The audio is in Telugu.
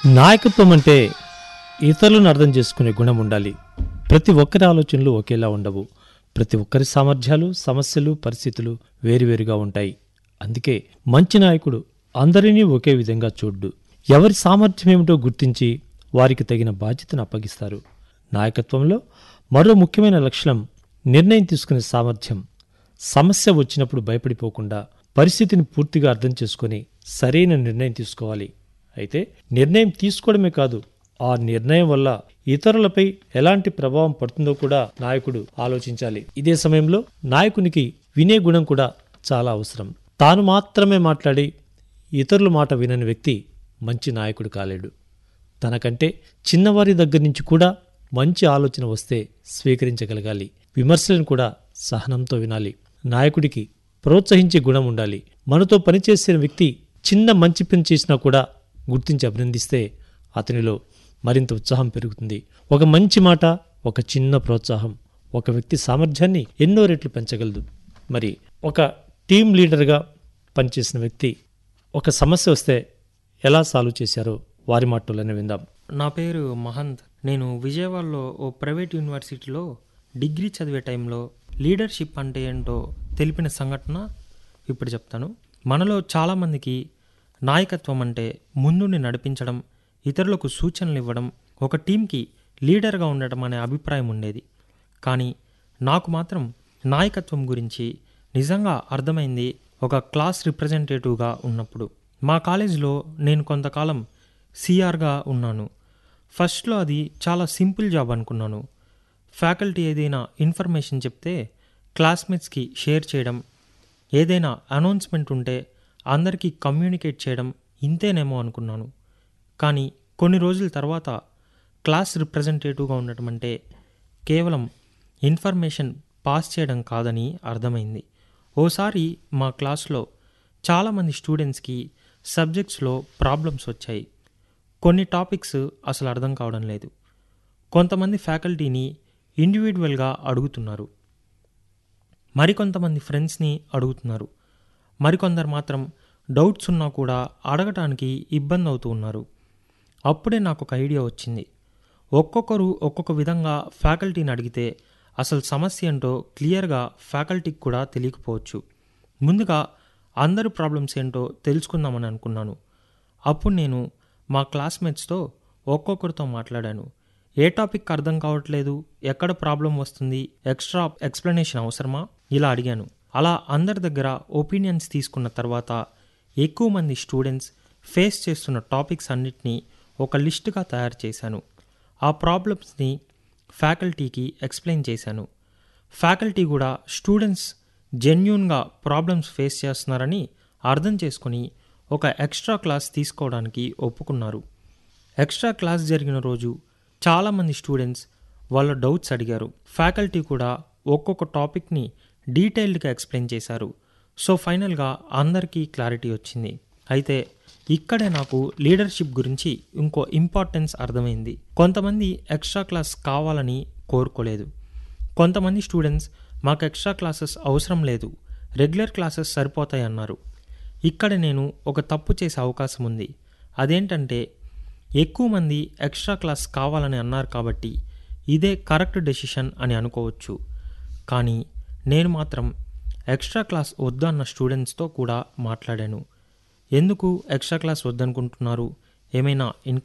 నాయకత్వం అంటే ఇతరులను అర్థం చేసుకునే గుణం ఉండాలి ప్రతి ఒక్కరి ఆలోచనలు ఒకేలా ఉండవు ప్రతి ఒక్కరి సామర్థ్యాలు సమస్యలు పరిస్థితులు వేరువేరుగా ఉంటాయి అందుకే మంచి నాయకుడు అందరినీ ఒకే విధంగా చూడ్డు ఎవరి సామర్థ్యం ఏమిటో గుర్తించి వారికి తగిన బాధ్యతను అప్పగిస్తారు నాయకత్వంలో మరో ముఖ్యమైన లక్షణం నిర్ణయం తీసుకునే సామర్థ్యం సమస్య వచ్చినప్పుడు భయపడిపోకుండా పరిస్థితిని పూర్తిగా అర్థం చేసుకొని సరైన నిర్ణయం తీసుకోవాలి అయితే నిర్ణయం తీసుకోవడమే కాదు ఆ నిర్ణయం వల్ల ఇతరులపై ఎలాంటి ప్రభావం పడుతుందో కూడా నాయకుడు ఆలోచించాలి ఇదే సమయంలో నాయకునికి వినే గుణం కూడా చాలా అవసరం తాను మాత్రమే మాట్లాడి ఇతరుల మాట వినని వ్యక్తి మంచి నాయకుడు కాలేడు తనకంటే చిన్నవారి దగ్గర నుంచి కూడా మంచి ఆలోచన వస్తే స్వీకరించగలగాలి విమర్శలను కూడా సహనంతో వినాలి నాయకుడికి ప్రోత్సహించే గుణం ఉండాలి మనతో పనిచేసిన వ్యక్తి చిన్న మంచి పని చేసినా కూడా గుర్తించి అభినందిస్తే అతనిలో మరింత ఉత్సాహం పెరుగుతుంది ఒక మంచి మాట ఒక చిన్న ప్రోత్సాహం ఒక వ్యక్తి సామర్థ్యాన్ని ఎన్నో రెట్లు పెంచగలదు మరి ఒక టీం లీడర్గా పనిచేసిన వ్యక్తి ఒక సమస్య వస్తే ఎలా సాల్వ్ చేశారో వారి మాటలోనే విందాం నా పేరు మహంత్ నేను విజయవాడలో ఓ ప్రైవేట్ యూనివర్సిటీలో డిగ్రీ చదివే టైంలో లీడర్షిప్ అంటే ఏంటో తెలిపిన సంఘటన ఇప్పుడు చెప్తాను మనలో చాలామందికి నాయకత్వం అంటే ముందుండి నడిపించడం ఇతరులకు సూచనలు ఇవ్వడం ఒక టీంకి లీడర్గా ఉండటం అనే అభిప్రాయం ఉండేది కానీ నాకు మాత్రం నాయకత్వం గురించి నిజంగా అర్థమైంది ఒక క్లాస్ రిప్రజెంటేటివ్గా ఉన్నప్పుడు మా కాలేజీలో నేను కొంతకాలం సిఆర్గా ఉన్నాను ఫస్ట్లో అది చాలా సింపుల్ జాబ్ అనుకున్నాను ఫ్యాకల్టీ ఏదైనా ఇన్ఫర్మేషన్ చెప్తే క్లాస్మేట్స్కి షేర్ చేయడం ఏదైనా అనౌన్స్మెంట్ ఉంటే అందరికీ కమ్యూనికేట్ చేయడం ఇంతేనేమో అనుకున్నాను కానీ కొన్ని రోజుల తర్వాత క్లాస్ రిప్రజెంటేటివ్గా ఉండటం అంటే కేవలం ఇన్ఫర్మేషన్ పాస్ చేయడం కాదని అర్థమైంది ఓసారి మా క్లాస్లో చాలామంది స్టూడెంట్స్కి సబ్జెక్ట్స్లో ప్రాబ్లమ్స్ వచ్చాయి కొన్ని టాపిక్స్ అసలు అర్థం కావడం లేదు కొంతమంది ఫ్యాకల్టీని ఇండివిజువల్గా అడుగుతున్నారు మరికొంతమంది ఫ్రెండ్స్ని అడుగుతున్నారు మరికొందరు మాత్రం డౌట్స్ ఉన్నా కూడా అడగటానికి ఇబ్బంది అవుతూ ఉన్నారు అప్పుడే నాకు ఒక ఐడియా వచ్చింది ఒక్కొక్కరు ఒక్కొక్క విధంగా ఫ్యాకల్టీని అడిగితే అసలు సమస్య ఏంటో క్లియర్గా ఫ్యాకల్టీకి కూడా తెలియకపోవచ్చు ముందుగా అందరి ప్రాబ్లమ్స్ ఏంటో తెలుసుకుందామని అనుకున్నాను అప్పుడు నేను మా క్లాస్మేట్స్తో ఒక్కొక్కరితో మాట్లాడాను ఏ టాపిక్ అర్థం కావట్లేదు ఎక్కడ ప్రాబ్లం వస్తుంది ఎక్స్ట్రా ఎక్స్ప్లెనేషన్ అవసరమా ఇలా అడిగాను అలా అందరి దగ్గర ఒపీనియన్స్ తీసుకున్న తర్వాత ఎక్కువ మంది స్టూడెంట్స్ ఫేస్ చేస్తున్న టాపిక్స్ అన్నిటినీ ఒక లిస్టుగా తయారు చేశాను ఆ ప్రాబ్లమ్స్ని ఫ్యాకల్టీకి ఎక్స్ప్లెయిన్ చేశాను ఫ్యాకల్టీ కూడా స్టూడెంట్స్ జెన్యున్గా ప్రాబ్లమ్స్ ఫేస్ చేస్తున్నారని అర్థం చేసుకొని ఒక ఎక్స్ట్రా క్లాస్ తీసుకోవడానికి ఒప్పుకున్నారు ఎక్స్ట్రా క్లాస్ జరిగిన రోజు చాలామంది స్టూడెంట్స్ వాళ్ళ డౌట్స్ అడిగారు ఫ్యాకల్టీ కూడా ఒక్కొక్క టాపిక్ని డీటెయిల్డ్గా ఎక్స్ప్లెయిన్ చేశారు సో ఫైనల్గా అందరికీ క్లారిటీ వచ్చింది అయితే ఇక్కడే నాకు లీడర్షిప్ గురించి ఇంకో ఇంపార్టెన్స్ అర్థమైంది కొంతమంది ఎక్స్ట్రా క్లాస్ కావాలని కోరుకోలేదు కొంతమంది స్టూడెంట్స్ మాకు ఎక్స్ట్రా క్లాసెస్ అవసరం లేదు రెగ్యులర్ క్లాసెస్ సరిపోతాయి అన్నారు ఇక్కడ నేను ఒక తప్పు చేసే అవకాశం ఉంది అదేంటంటే ఎక్కువ మంది ఎక్స్ట్రా క్లాస్ కావాలని అన్నారు కాబట్టి ఇదే కరెక్ట్ డెసిషన్ అని అనుకోవచ్చు కానీ నేను మాత్రం ఎక్స్ట్రా క్లాస్ వద్దన్న స్టూడెంట్స్తో కూడా మాట్లాడాను ఎందుకు ఎక్స్ట్రా క్లాస్ వద్దనుకుంటున్నారు ఏమైనా ఇన్